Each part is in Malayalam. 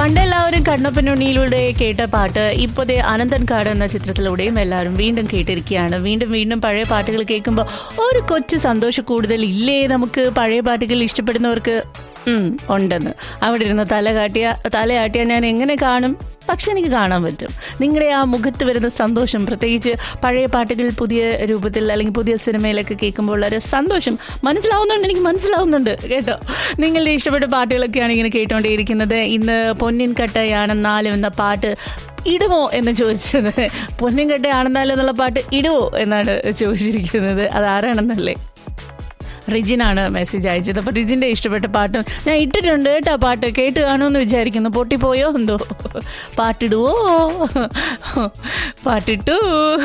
പണ്ടെല്ലാവരും കണ്ണപ്പനുണ്ണിയിലൂടെ കേട്ട പാട്ട് ഇപ്പോഴത്തെ അനന്തൻ കാട് എന്ന ചിത്രത്തിലൂടെയും എല്ലാവരും വീണ്ടും കേട്ടിരിക്കുകയാണ് വീണ്ടും വീണ്ടും പഴയ പാട്ടുകൾ കേൾക്കുമ്പോൾ ഒരു കൊച്ചു സന്തോഷം കൂടുതൽ ഇല്ലേ നമുക്ക് പഴയ പാട്ടുകൾ ഇഷ്ടപ്പെടുന്നവർക്ക് ഉം, ഉണ്ടെന്ന് അവിടെ ഇരുന്ന് തല കാട്ടിയ തലയാട്ടിയാൽ ഞാൻ എങ്ങനെ കാണും പക്ഷെ എനിക്ക് കാണാൻ പറ്റും നിങ്ങളുടെ ആ മുഖത്ത് വരുന്ന സന്തോഷം പ്രത്യേകിച്ച് പഴയ പാട്ടുകൾ പുതിയ രൂപത്തിൽ അല്ലെങ്കിൽ പുതിയ സിനിമയിലൊക്കെ കേൾക്കുമ്പോൾ ഉള്ള ഒരു സന്തോഷം മനസ്സിലാവുന്നുണ്ട് എനിക്ക് മനസ്സിലാവുന്നുണ്ട് കേട്ടോ നിങ്ങളുടെ ഇഷ്ടപ്പെട്ട പാട്ടുകളൊക്കെയാണ് ഇങ്ങനെ കേട്ടോണ്ടേയിരിക്കുന്നത് ഇന്ന് പൊന്നിൻ കട്ടയാണ് നാലും എന്ന പാട്ട് ഇടുമോ എന്ന് ചോദിച്ചത് പൊന്നിൻ കട്ടയാണെന്നാലും എന്നുള്ള പാട്ട് ഇടുമോ എന്നാണ് ചോദിച്ചിരിക്കുന്നത് അത് ആരാണെന്നല്ലേ റിജിനാണ് മെസ്സേജ് അയച്ചത് അപ്പോൾ റിജിൻ്റെ ഇഷ്ടപ്പെട്ട പാട്ടും ഞാൻ ഇട്ടിട്ടുണ്ട് കേട്ടോ പാട്ട് കേട്ട് കാണുമെന്ന് വിചാരിക്കുന്നു പൊട്ടിപ്പോയോ എന്തോ പാട്ടിടുവോ പാട്ടിട്ടു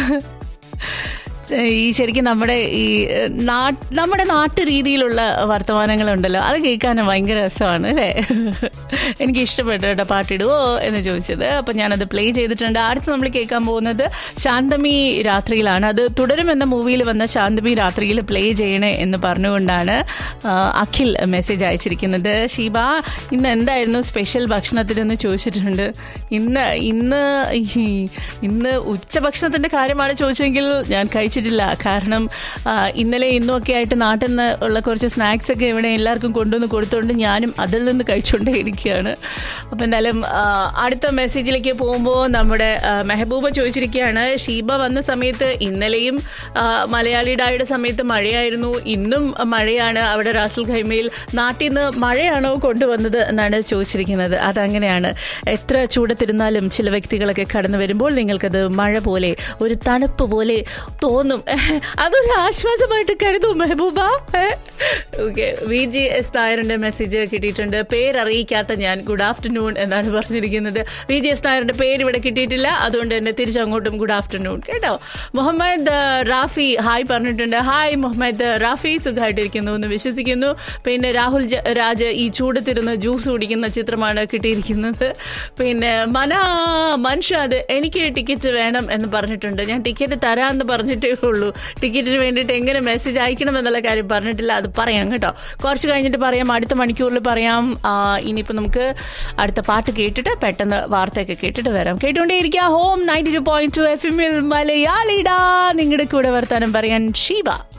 ഈ ശരിക്കും നമ്മുടെ ഈ നാട്ട് നമ്മുടെ നാട്ടു രീതിയിലുള്ള വർത്തമാനങ്ങളുണ്ടല്ലോ അത് കേൾക്കാൻ ഭയങ്കര രസമാണ് അല്ലേ എനിക്ക് ഇഷ്ടപ്പെട്ടു കേട്ടോ പാട്ടിടുവോ എന്ന് ചോദിച്ചത് അപ്പം ഞാനത് പ്ലേ ചെയ്തിട്ടുണ്ട് അടുത്ത് നമ്മൾ കേൾക്കാൻ പോകുന്നത് ശാന്തമി രാത്രിയിലാണ് അത് തുടരും എന്ന മൂവിയിൽ വന്ന ശാന്തമി രാത്രിയിൽ പ്ലേ ചെയ്യണേ എന്ന് പറഞ്ഞുകൊണ്ടാണ് ആ, അഖിൽ മെസ്സേജ് അയച്ചിരിക്കുന്നത് ഷീബ ഇന്ന് എന്തായിരുന്നു സ്പെഷ്യൽ ഭക്ഷണത്തിനെന്ന് ചോദിച്ചിട്ടുണ്ട് ഇന്ന് ഇന്ന് ഈ ഇന്ന് ഉച്ചഭക്ഷണത്തിൻ്റെ കാര്യമാണ് ചോദിച്ചെങ്കിൽ ഞാൻ കഴിച്ചിട്ടില്ല കാരണം ആ, ഇന്നലെ ഇന്നും ഒക്കെ ആയിട്ട് നാട്ടിൽ നിന്ന് ഉള്ള കുറച്ച് സ്നാക്സ് ഒക്കെ ഇവിടെ എല്ലാവർക്കും കൊണ്ടുവന്ന് കൊടുത്തുകൊണ്ട് ഞാനും അതിൽ നിന്ന് കഴിച്ചുകൊണ്ടേ ഇരിക്കുകയാണ് അപ്പം എന്തായാലും ആ, അടുത്ത മെസ്സേജിലേക്ക് പോകുമ്പോൾ നമ്മുടെ ആ, മെഹബൂബ ചോദിച്ചിരിക്കുകയാണ് ഷീബ വന്ന സമയത്ത് ഇന്നലെയും ആ, മലയാളി ഡായുടെ സമയത്ത് മഴയായിരുന്നു ഇന്നും മഴയാണ് അവിടെ റാസൽ ഖൈമയിൽ നാട്ടിൽ നിന്ന് മഴയാണോ കൊണ്ടുവന്നത് എന്നാണ് ചോദിച്ചിരിക്കുന്നത് അതങ്ങനെയാണ് എത്ര ചൂടത്തിരുന്നാലും ചില വ്യക്തികളൊക്കെ കടന്നു വരുമ്പോൾ നിങ്ങൾക്കത് മഴ പോലെ ഒരു തണുപ്പ് പോലെ തോന്നും അതൊരു ആശ്വാസമായിട്ട് കരുതും Mehbooba okay V G S നായറിന്റെ മെസ്സേജ് കിട്ടിയിട്ടുണ്ട് പേരറിയിക്കാത്ത ഞാൻ ഗുഡ് ആഫ്റ്റർനൂൺ എന്നാണ് പറഞ്ഞിരിക്കുന്നത് വി ജി എസ് നായറിന്റെ പേര് ഇവിടെ കിട്ടിയിട്ടില്ല അതുകൊണ്ട് തന്നെ തിരിച്ചങ്ങോട്ടും ഗുഡ് ആഫ്റ്റർനൂൺ കേട്ടോ മുഹമ്മദ് ആ, റാഫി ഹായ് പറഞ്ഞിട്ടുണ്ട് ഹായ് മുഹമ്മദ് റാഫി സുഖമായിട്ടിരിക്കുന്നു എന്ന് വിശ്വസിക്കുന്നു പിന്നെ രാഹുൽ ജ- രാജ് ഈ ചൂടത്തിരുന്ന് ജ്യൂസ് കുടിക്കുന്ന ചിത്രമാണ് കിട്ടിയിരിക്കുന്നത് പിന്നെ മന മൻഷാദ് എനിക്ക് ടിക്കറ്റ് വേണം എന്ന് പറഞ്ഞിട്ടുണ്ട് ഞാൻ ടിക്കറ്റ് തരാമെന്ന് പറഞ്ഞിട്ടേ ഉള്ളൂ ടിക്കറ്റിന് വേണ്ടിയിട്ട് എങ്ങനെ മെസ്സേജ് അയക്കണം എന്നുള്ള കാര്യം പറഞ്ഞിട്ടില്ല അത് പറയാം കേട്ടോ കുറച്ച് കഴിഞ്ഞിട്ട് പറയാം അടുത്ത മണിക്കൂറിൽ പറയാം ആ, ഇനിയിപ്പോൾ നമുക്ക് അടുത്ത പാട്ട് കേട്ടിട്ട് പെട്ടെന്ന് വാർത്തയൊക്കെ കേട്ടിട്ട് വരാം കേട്ടുകൊണ്ടേയിരിക്കുക home ninety two point two F എമ്മിൽ മലയാളിടാ നിങ്ങളുടെ കൂടെ വർത്താനം പറയാൻ ഷീബ